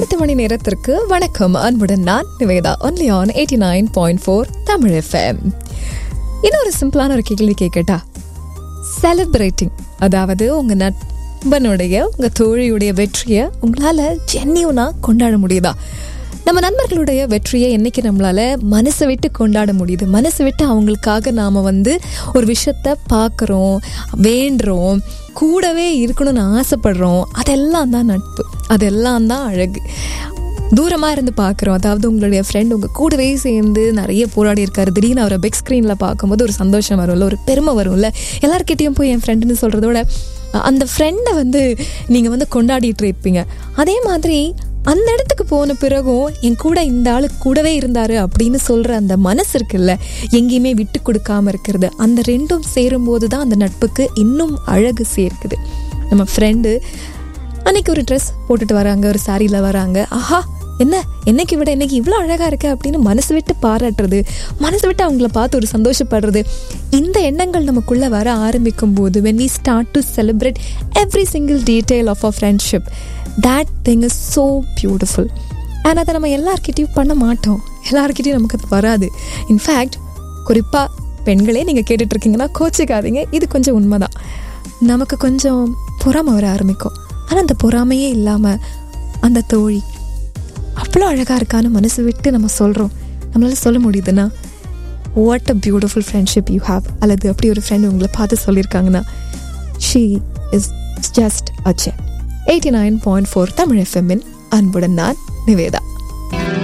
பத்து மணி நேரத்திற்கு வணக்கம் அன்புடன் நான் Niveditha only on eighty nine point four Tamil FM இன்னொரு சிம்பிளான ஒரு கேள்வி கேட்கட்டா செலிப்ரேட்டிங் அதாவது உங்க நண்பனுடைய உங்க தோழியுடைய வெற்றியை உங்களால ஜென்யூனா கொண்டாட முடியுதா நம்ம நண்பர்களுடைய வெற்றியை என்னைக்கு நம்மளால மனசை விட்டு கொண்டாட முடியுது மனசை விட்டு அவங்களுக்காக நாம வந்து ஒரு விஷயத்த பார்க்குறோம் வேண்டுறோம் கூடவே இருக்கணும்னு ஆசைப்படுறோம் அதெல்லாம் தான் நட்பு அதெல்லாம் தான் அழகு தூரமாக இருந்து பார்க்குறோம் அதாவது உங்களுடைய ஃப்ரெண்ட் உங்கள் கூடவே சேர்ந்து நிறைய போராடி இருக்காரு திடீர்னு அவரை பிக் ஸ்க்ரீனில் பார்க்கும்போது ஒரு சந்தோஷம் வரும்ல ஒரு பெருமை வரும்ல எல்லார்கிட்டேயும் போய் என் ஃப்ரெண்டுன்னு சொல்கிறத விட அந்த ஃப்ரெண்டை வந்து நீங்கள் வந்து கொண்டாடிட்டு இருப்பீங்க அதே மாதிரி அந்த இடத்துக்கு போன பிறகும் என் கூட இந்த ஆளு கூடவே இருந்தாரு அப்படின்னு சொல்ற அந்த மனசு இருக்குல்ல எங்கேயுமே விட்டு கொடுக்காம இருக்கிறது அந்த ரெண்டும் சேரும்போது தான் அந்த நட்புக்கு இன்னும் அழகு சேர்க்குது நம்ம ஃப்ரெண்டு அன்னைக்கு ஒரு ட்ரெஸ் போட்டுட்டு வராங்க ஒரு சாரியில் வராங்க ஆஹா என்ன என்னைக்கு விட இன்னைக்கு இவ்வளோ அழகாக இருக்கு அப்படின்னு மனசு விட்டு பாராட்டுறது மனசு விட்டு அவங்கள பார்த்து ஒரு சந்தோஷப்படுறது இந்த எண்ணங்கள் நமக்குள்ளே வர ஆரம்பிக்கும் போது when we start to celebrate every single detail of a friendship that thing is so beautiful and அதை நம்ம எல்லார்கிட்டையும் பண்ண மாட்டோம் எல்லார்கிட்டையும் நமக்கு அது வராது இன்ஃபேக்ட் குறிப்பாக பெண்களே நீங்கள் கேட்டுட்ருக்கீங்கன்னா கோச்சிக்காதீங்க இது கொஞ்சம் உண்மைதான் நமக்கு கொஞ்சம் பொறாமை வர ஆரம்பிக்கும் ஆனால் அந்த பொறாமையே இல்லாமல் அந்த தோழி அவ்வளோ அழகாக இருக்கான்னு மனசு விட்டு நம்ம சொல்கிறோம் நம்மளால சொல்ல முடியுதுன்னா what a beautiful friendship you have அல்லது அப்படி ஒரு ஃப்ரெண்ட் உங்களை பார்த்து சொல்லியிருக்காங்கன்னா ஷீ இஸ் ஜஸ்ட் அச்சே eighty nine point four Tamil எஃப்எம்மின் அன்புடன் நான் நிவேதா